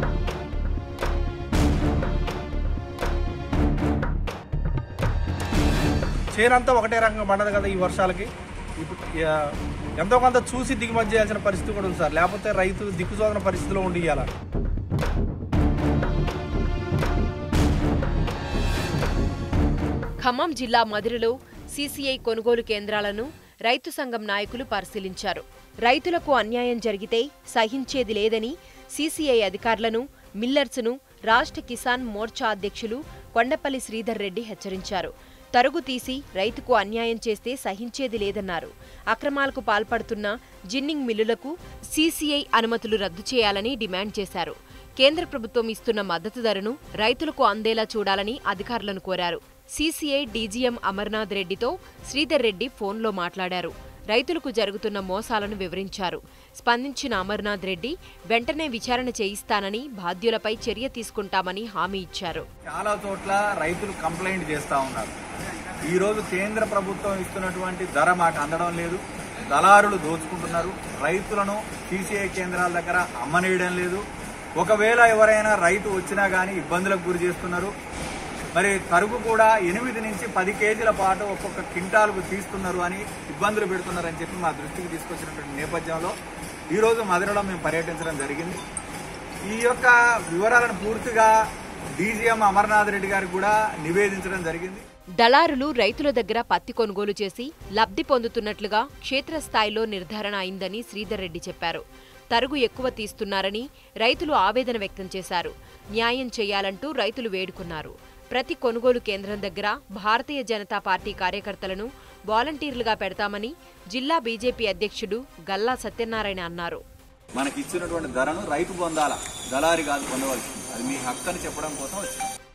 చేనంతా ఒకటే రకంగా పండదు కదా ఈ వర్షాలకి ఇప్పుడు ఆ, ఎంతో కొంత చూసి దిగుమతి చేయాల్సిన పరిస్థితి కూడా ఉంది సార్ లేకపోతే రైతు దిక్కుచోదన పరిస్థితిలో ఉండి ఇవ్వాలి ఖమ్మం జిల్లా మధురలో సీసీఐ కొనుగోలు కేంద్రాలను రైతు సంఘం నాయకులు పరిశీలించారు రైతులకు అన్యాయం జరిగితే సహించేది లేదని సీసీఐ అధికారులను మిల్లర్స్ను రాష్ట్ర కిసాన్ మోర్చా అధ్యక్షులు కొండపల్లి శ్రీధర్ రెడ్డి హెచ్చరించారు తరుగు తీసి రైతుకు అన్యాయం చేస్తే సహించేది లేదన్నారు అక్రమాలకు పాల్పడుతున్న జిన్నింగ్ మిల్లులకు సీసీఐ అనుమతులు రద్దు చేయాలని డిమాండ్ చేశారు కేంద్ర ప్రభుత్వం ఇస్తున్న మద్దతు ధరను రైతులకు అందేలా చూడాలని అధికారులను కోరారు సీసీఐ డీజీఎం అమర్నాథ్ రెడ్డితో శ్రీధర్ రెడ్డి ఫోన్లో మాట్లాడారు రైతులకు జరుగుతున్న మోసాలను వివరించారు స్పందించిన అమర్నాథ్ రెడ్డి వెంటనే విచారణ చేయిస్తానని బాధ్యులపై చర్య తీసుకుంటామని హామీ ఇచ్చారు చాలా చోట్ల రైతులు కంప్లైంట్ చేస్తూ ఉన్నారు ఈరోజు కేంద్ర ప్రభుత్వం ఇస్తున్నటువంటి ధర మాకు అందడం లేదు దళారులు దోచుకుంటున్నారు రైతులను సీసీఐ కేంద్రాల దగ్గర అమ్మనేయడం లేదు ఒకవేళ ఎవరైనా రైతు వచ్చినా కానీ ఇబ్బందులకు గురి చేస్తున్నారు మరి తరుగు కూడా ఎనిమిది నుంచి పది కేజీల పాటు ఒక్కొక్క క్వింటాల్కు తీస్తున్నారు అని ఇబ్బందులు పెడుతున్నారని చెప్పి మా దృష్టికి తీసుకొచ్చినటువంటి నేపథ్యంలో ఈరోజు మధురలో మేము పర్యటించడం జరిగింది ఈ యొక్క వివరాలను పూర్తిగా డీజీఎం అమర్నాథ్ రెడ్డి గారికి కూడా నివేదించడం జరిగింది దళారులు రైతుల దగ్గర పత్తి కొనుగోలు చేసి లబ్ధి పొందుతున్నట్లుగా క్షేత్రస్థాయిలో నిర్ధారణ అయిందని శ్రీధర్ రెడ్డి చెప్పారు తరుగు ఎక్కువ తీస్తున్నారని రైతులు ఆవేదన వ్యక్తం చేశారు న్యాయం చేయాలంటూ రైతులు వేడుకున్నారు ప్రతి కొనుగోలు కేంద్రం దగ్గర భారతీయ జనతా పార్టీ కార్యకర్తలను వాలంటీర్లుగా పెడతామని జిల్లా బీజేపీ అధ్యక్షుడు గల్లా సత్యనారాయణ అన్నారు మనకి ఇచ్చినటువంటి ధరను రైతు పొందాలా దళారి కాదు పొందవలసింది అది మీ హక్కు అని చెప్పడం కోసం వచ్చింది